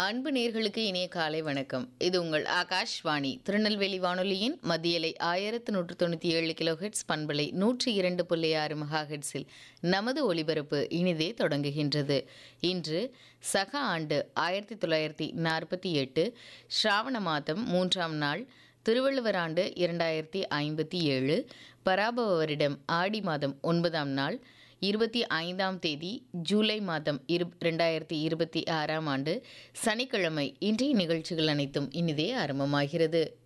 அன்பு நேர்களுக்கு இனிய காலை வணக்கம் இது உங்கள் ஆகாஷ்வாணி திருநெல்வேலி வானொலியின் மத்தியலை ஆயிரத்து நூற்று தொண்ணூற்றி ஏழு கிலோஹெட்ஸ் பண்பலை நூற்றி இரண்டு புள்ளி ஆறு மெகா ஹெட்ஸில் நமது ஒலிபரப்பு இனிதே தொடங்குகின்றது இன்று சக ஆண்டு ஆயிரத்தி தொள்ளாயிரத்தி நாற்பத்தி எட்டு ஸ்ராவண மாதம் மூன்றாம் நாள் திருவள்ளுவர் ஆண்டு இரண்டாயிரத்தி ஐம்பத்தி ஏழு பராபவ வருடம் ஆடி மாதம் ஒன்பதாம் நாள் இருபத்தி ஐந்தாம் தேதி ஜூலை மாதம் இரு ரெண்டாயிரத்தி இருபத்தி ஆறாம் ஆண்டு சனிக்கிழமை இன்றைய நிகழ்ச்சிகள் அனைத்தும் இனிதே ஆரம்பமாகிறது